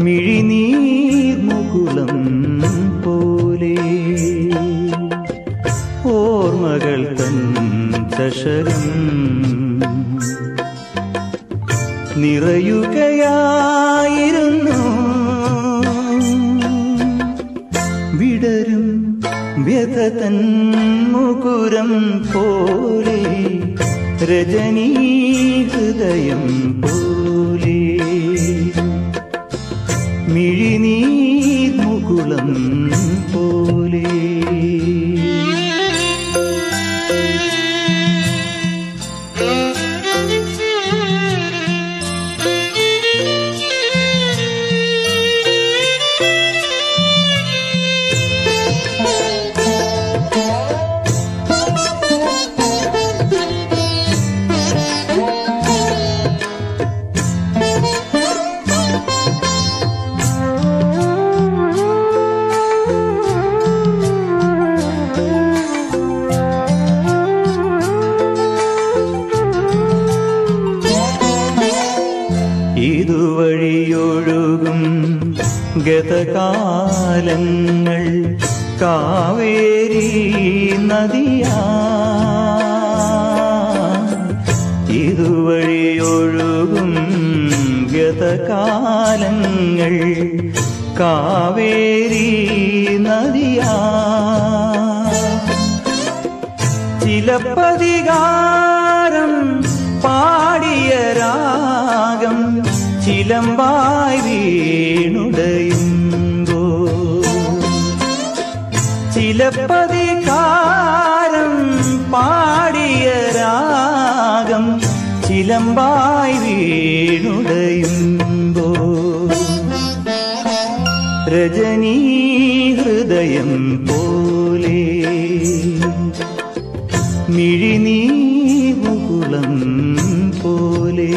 മിഴിനീർമുകുളം പോലെ ഓർമ്മകൾ തൻ ചഷകം നിറയുകയായിരുന്നു വിടരും വ്യഥതൻ മുകുരം പോലെ രജനീ ഹൃദയം പോലെ മിഴിനീർ മുകുളം പോലെ ഇതുവഴിയൊഴുകും ഗതകാലങ്ങൾ കാവേരി നദിയാ ഇതുവഴിയൊഴുകും ഗതകാലങ്ങൾ കാവേരി നദിയാ ചിലപ്പതികാരം പാടിയ രാഗം ചിലമ്പായി വീണുടയുമ്പോ ചിലപ്പതികാരം പാടിയ രാഗം ചിലമ്പായി വീണുടയുമ്പോ രജനീ ഹൃദയം പോലെ മിഴിനീമുകുളം പോലെ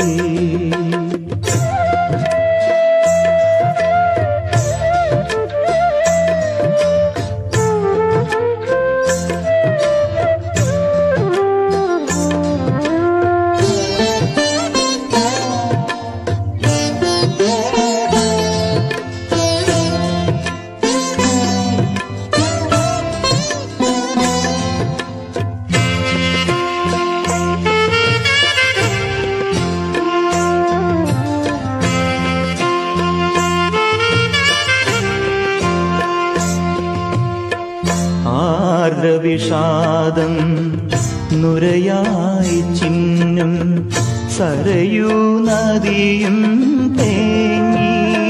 ആർദ്രവിഷാദം നുരയായി ചിഹ്നം സരയൂ നദിയും തേങ്ങി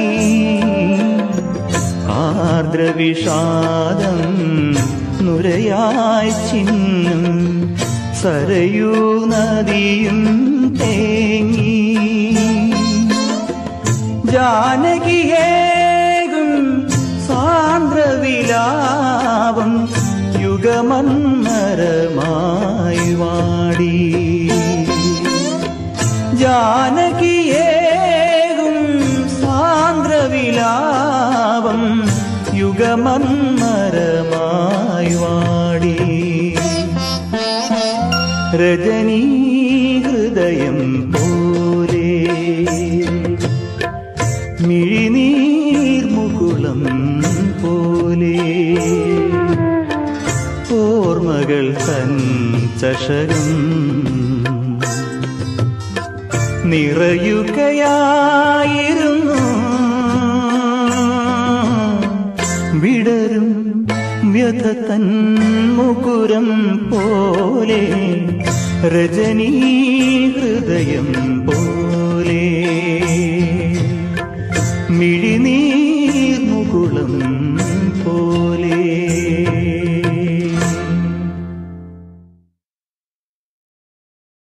ആർദ്രവിഷാദം നുരയായി ചിഹ്നം സരയൂ നദിയും തേങ്ങി ജാനകിയേകും സാന്ദ്രവിലാപം യുഗമന്മരമായി വാടി ജാനകിയേകും സാന്ദ്രവിലാപം യുഗമന്മരമായി വാടി രജനീ ഹൃദയം പോലെ മിഴിനീർമുകുളം പോലെ ഓർമ്മകൾ തൻ ചഷകം നിറയുകയായിരുന്നു വിടരും വ്യഥ തൻ മുകുരം പോലെ രജനീ ഹൃദയം പോലെ മിഴിനീർമുകുളം പോലെ